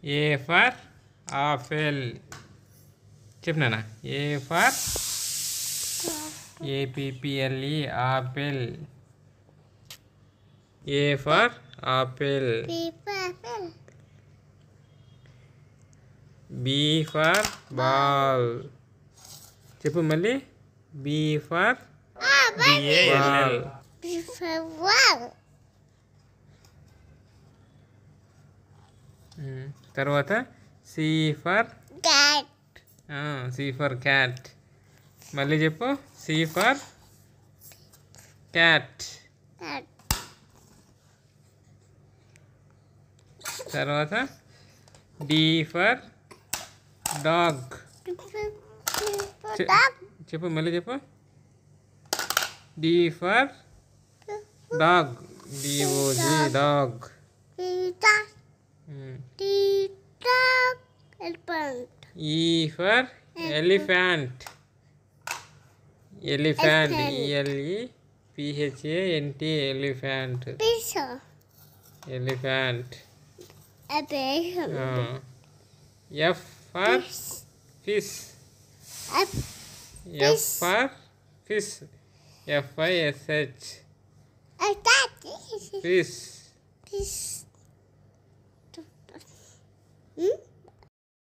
A for apple చెప్పినానా A for A P P L E apple A for apple People. B for ball చెప్పు మళ్ళీ B for Ah, ball People. Wow. తర్వాత C for Cat. C for cat మళ్ళీ చెప్పు C for cat Cat. తర్వాత D for dog People. People. Ch- Dog. చెప్పు మళ్ళీ చెప్పు D for dog D O G dog Dog. Dog. Elephant. E for elephant elephant Elephant. E L E P H A N T elephant Pizza. Elephant A big. F for fish A F Fish. For fish F I S H a cat. Fish Fish. Hmm?